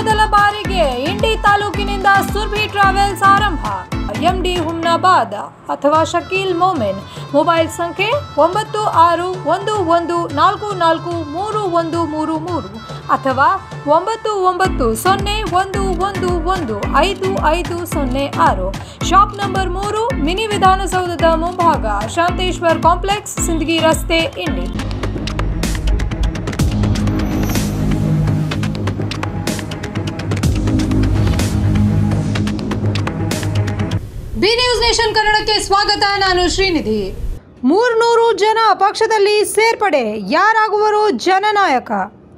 ಮೊದಲ ಬಾರಿಗೆ ಇಂಡಿ ತಾಲೂಕಿನಿಂದ ಸುರ್ಭಿ ಟ್ರಾವೆಲ್ಸ್ ಆರಂಭ ಎಂಡಿ ಹುಮ್ನಾಬಾದ್ ಅಥವಾ ಶಕೀಲ್ ಮೊಮೆನ್ ಮೊಬೈಲ್ ಸಂಖ್ಯೆ ಒಂಬತ್ತು ಆರು ಒಂದು ಒಂದು ನಾಲ್ಕು ನಾಲ್ಕು ಮೂರು ಒಂದು ಮೂರು ಮೂರು ಅಥವಾ ಒಂಬತ್ತು ಒಂಬತ್ತು ಸೊನ್ನೆ ಒಂದು ಒಂದು ಒಂದು ಐದು ಐದು ಸೊನ್ನೆ ಆರು ಶಾಪ್ ನಂಬರ್ ಮೂರು ಮಿನಿ ವಿಧಾನಸೌಧದ ಮುಂಭಾಗ ಶಾಂತೇಶ್ವರ್ ಕಾಂಪ್ಲೆಕ್ಸ್ ಸಿಂದಗಿ ರಸ್ತೆ ಇಂಡಿ ಬಿ ನ್ಯೂಸ್ ನೇಷನ್ ಕನ್ನಡಕ್ಕೆ ಸ್ವಾಗತ ನಾನು ಶ್ರೀನಿಧಿ ಮೂರ್ನೂರು ಜನ ಪಕ್ಷದಲ್ಲಿ ಸೇರ್ಪಡೆ ಯಾರಾಗುವರು ಜನನಾಯಕ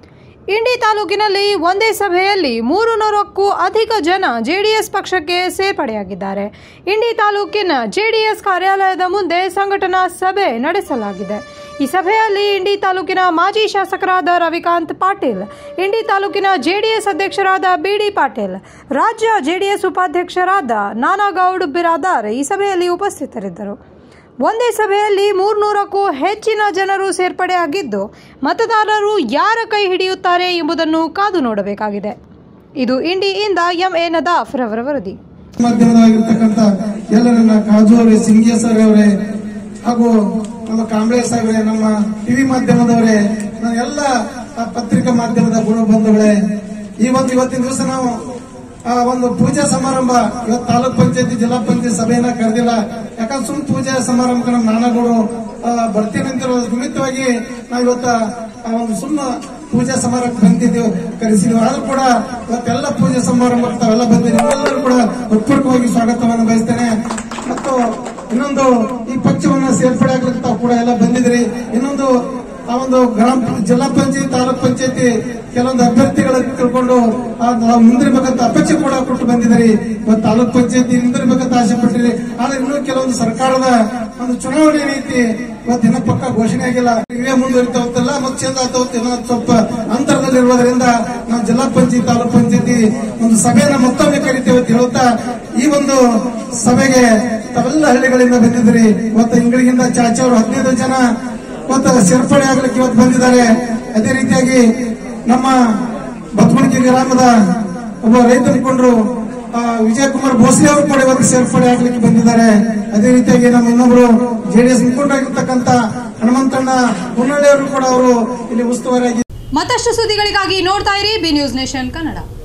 ಇಂಡಿ ತಾಲೂಕಿನಲ್ಲಿ ಒಂದೇ ಸಭೆಯಲ್ಲಿ ಮೂರು ನೂರಕ್ಕೂ ಅಧಿಕ ಜನ ಜೆಡಿಎಸ್ ಪಕ್ಷಕ್ಕೆ ಸೇರ್ಪಡೆಯಾಗಿದ್ದಾರೆ ಇಂಡಿ ತಾಲೂಕಿನ ಜೆಡಿಎಸ್ ಕಾರ್ಯಾಲಯದ ಮುಂದೆ ಸಂಘಟನಾ ಸಭೆ ನಡೆಸಲಾಗಿದೆ ಈ ಸಭೆಯಲ್ಲಿ ಇಂಡಿ ತಾಲೂಕಿನ ಮಾಜಿ ಶಾಸಕರಾದ ರವಿಕಾಂತ್ ಪಾಟೀಲ್ ಇಂಡಿ ತಾಲೂಕಿನ ಜೆಡಿಎಸ್ ಅಧ್ಯಕ್ಷರಾದ ಬಿಡಿ ಪಾಟೀಲ್ ರಾಜ್ಯ ಜೆಡಿಎಸ್ ಉಪಾಧ್ಯಕ್ಷರಾದ ನಾನಾಗೌಡ್ ಬಿರಾದಾರ್ ಈ ಸಭೆಯಲ್ಲಿ ಉಪಸ್ಥಿತರಿದ್ದರು ಒಂದೇ ಸಭೆಯಲ್ಲಿ ಮೂರ್ನೂರಕ್ಕೂ ಹೆಚ್ಚಿನ ಜನರು ಸೇರ್ಪಡೆಯಾಗಿದ್ದು ಮತದಾರರು ಯಾರ ಕೈ ಹಿಡಿಯುತ್ತಾರೆ ಎಂಬುದನ್ನು ಕಾದು ನೋಡಬೇಕಾಗಿದೆ ಇದು ಇಂಡಿಯಿಂದ ಎಂ ಎ ನದಾಫ್ ರವರ ವರದಿ ಮಾಧ್ಯಮದವಾಗಿರ್ತಕ್ಕಂಥ ಎಲ್ಲರನ್ನ ಕಾಜು ಅವರೇ ಸಿಂಗಿಯ ಸರ್ ಅವರೇ ಹಾಗೂ ನಮ್ಮ ಕಾಂಬ್ಳೆ ಸಾಹೇಬ್ರೆ ನಮ್ಮ ಟಿವಿ ಮಾಧ್ಯಮದವರೇ ನನ್ನ ಎಲ್ಲ ಆ, ಪತ್ರಿಕಾ ಮಾಧ್ಯಮದ ಗುರು ಬಂಧುಗಳೇ ಈ ಒಂದು ಇವತ್ತಿನ ದಿವಸ ನಾವು ಆ ಒಂದು ಪೂಜಾ ಸಮಾರಂಭ ಇವತ್ತು ತಾಲೂಕ್ ಪಂಚಾಯತಿ ಜಿಲ್ಲಾ ಪಂಚಾಯತ್ ಸಭೆಯನ್ನ ಕರೆದಿಲ್ಲ ಯಾಕಂದ್ರೆ ಸುಮ್ ಪೂಜಾ ಸಮಾರಂಭಕ್ಕೆ ನಮ್ಮ ನಾನಗೌಡರು ಆ, ಬರ್ತೀನಿ ಅಂತಿರೋ ನಿಮಿತ್ತವಾಗಿ ನಾವು ಇವತ್ತ ಆ ಒಂದು ಸುಮ್ಮ ಪೂಜಾ ಸಮಾರಂಭಕ್ಕೆ ಬಂದಿದ್ದೇವೆ ಕರೆಸಿದ್ವಿ ಆದ್ರೂ ಕೂಡ ಇವತ್ತೆಲ್ಲ ಪೂಜಾ ಸಮಾರಂಭಕ್ಕೆ ತಾವೆಲ್ಲ ಬಂದಿದ್ದೀವಿ ಎಲ್ಲರೂ ಕೂಡ ಹೃತ್ಪೂರ್ವಕವಾಗಿ ಸ್ವಾಗತವನ್ನು ಬಯಸ್ತೇನೆ ಮತ್ತು ಇನ್ನೊಂದು ಈ ಪಕ್ಷವನ್ನ ಸೇರ್ಪಡೆ ಆಗ್ಲಿಕ್ಕೆ ತಾವು ಕೂಡ ಎಲ್ಲ ಬಂದಿದ್ರಿ ಇನ್ನೊಂದು ಆ ಒಂದು ಗ್ರಾಮ ಜಿಲ್ಲಾ ಪಂಚಾಯತ್ ತಾಲೂಕ್ ಪಂಚಾಯತಿ ಕೆಲವೊಂದು ಅಭ್ಯರ್ಥಿಗಳ ತಿಳ್ಕೊಂಡು ಆ ನಾವು ಮುಂದಿರ್ಬೇಕಂತ ಅಪೇಕ್ಷೆ ಕೂಡ ಕೊಟ್ಟು ಬಂದಿದ್ದೀರಿ ಇವತ್ತು ತಾಲೂಕ್ ಪಂಚಾಯತಿ ಮುಂದಿರ್ಬೇಕಂತ ಆಸೆ ಪಟ್ಟಿರಿ ಆದ್ರೆ ಇನ್ನೂ ಕೆಲವೊಂದು ಸರ್ಕಾರದ ಒಂದು ಚುನಾವಣೆ ರೀತಿ ಇವತ್ತು ದಿನ ಪಕ್ಕ ಘೋಷಣೆ ಆಗಿಲ್ಲ ಇವೇ ಮುಂದುವರಿತಾವತ್ತಲ್ಲ ಮತ್ತೆ ಚಂದ ಆಗ್ತಾವತ್ತು ಇನ್ನೂ ಸ್ವಲ್ಪ ಅಂತರದಲ್ಲಿರುವುದರಿಂದ ನಾವು ಜಿಲ್ಲಾ ಪಂಚಾಯತ್ ತಾಲೂಕ್ ಪಂಚಾಯತಿ ಒಂದು ಸಭೆಯನ್ನ ಮತ್ತೊಮ್ಮೆ ಕರಿತೇವೆ ಅಂತ ಹೇಳುತ್ತಾ ಈ ಒಂದು ಸಭೆಗೆ ತಾವೆಲ್ಲ ಹಳ್ಳಿಗಳಿಂದ ಬಂದಿದ್ರಿ ಇವತ್ತು ಇಂಗಳಿಗಿಂದ ಚಾಚಿ ಅವರು ಹದಿನೈದು ಜನ ಇವತ್ತು ಸೇರ್ಪಡೆ ಆಗ್ಲಿಕ್ಕೆ ಇವತ್ತು ಬಂದಿದ್ದಾರೆ ಅದೇ ರೀತಿಯಾಗಿ ನಮ್ಮ ಬತ್ಮಣಿಕೆ ಗ್ರಾಮದ ಒಬ್ಬ ರೈತ ಮುಖಂಡರು ಆ, ವಿಜಯಕುಮಾರ್ ಭೋಸ್ಲೆ ಅವರು ಕೂಡ ಇವತ್ತು ಸೇರ್ಪಡೆ ಆಗ್ಲಿಕ್ಕೆ ಬಂದಿದ್ದಾರೆ ಅದೇ ರೀತಿಯಾಗಿ ನಮ್ಮ ಇನ್ನೊಬ್ರು ಜೆಡಿಎಸ್ ಮುಖಂಡರಾಗಿರ್ತಕ್ಕಂಥ ಹನುಮಂತಣ್ಣ ಹುನ್ನಳ್ಳಿ ಅವರು ಕೂಡ ಅವರು ಇಲ್ಲಿ ಉಸ್ತುವಾರಿಯಾಗಿ ಮತ್ತಷ್ಟು ಸುದ್ದಿಗಳಿಗಾಗಿ ನೋಡ್ತಾ ಇರಿ ಬಿ ನ್ಯೂಸ್ ನೇಷನ್ ಕನ್ನಡ